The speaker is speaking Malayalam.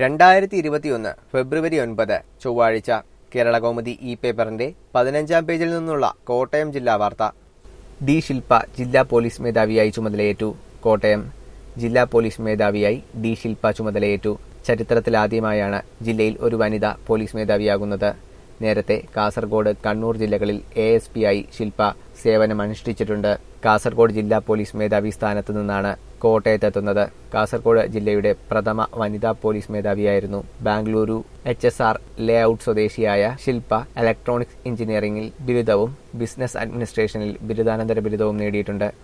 രണ്ടായിരത്തി ഇരുപത്തിയൊന്ന് ഫെബ്രുവരി ഒൻപത് ചൊവ്വാഴ്ച കേരളകൗമുദി ഇ പേപ്പറിന്റെ പതിനഞ്ചാം പേജിൽ നിന്നുള്ള കോട്ടയം ജില്ലാ വാർത്ത ഡി ശില്പ ജില്ലാ പോലീസ് മേധാവിയായി ചുമതലയേറ്റു കോട്ടയം ജില്ലാ പോലീസ് മേധാവിയായി ഡി ശില്പ ചുമതലയേറ്റു ചരിത്രത്തിലാദ്യമായാണ് ജില്ലയിൽ ഒരു വനിത പോലീസ് മേധാവിയാകുന്നത് നേരത്തെ കാസർഗോഡ് കണ്ണൂർ ജില്ലകളിൽ എ എസ് പി ആയി ശില്പ സേവനമനുഷ്ഠിച്ചിട്ടുണ്ട് കാസർഗോഡ് ജില്ലാ പോലീസ് മേധാവി സ്ഥാനത്ത് നിന്നാണ് കോട്ടയത്തെത്തുന്നത് കാസർഗോഡ് ജില്ലയുടെ പ്രഥമ വനിതാ പോലീസ് മേധാവിയായിരുന്നു Bengaluru H S R layout ഔട്ട് സ്വദേശിയായ ശില്പ ഇലക്ട്രോണിക്സ് എഞ്ചിനീയറിംഗിൽ ബിരുദവും ബിസിനസ് അഡ്മിനിസ്ട്രേഷനിൽ ബിരുദാനന്തര ബിരുദവും നേടിയിട്ടുണ്ട്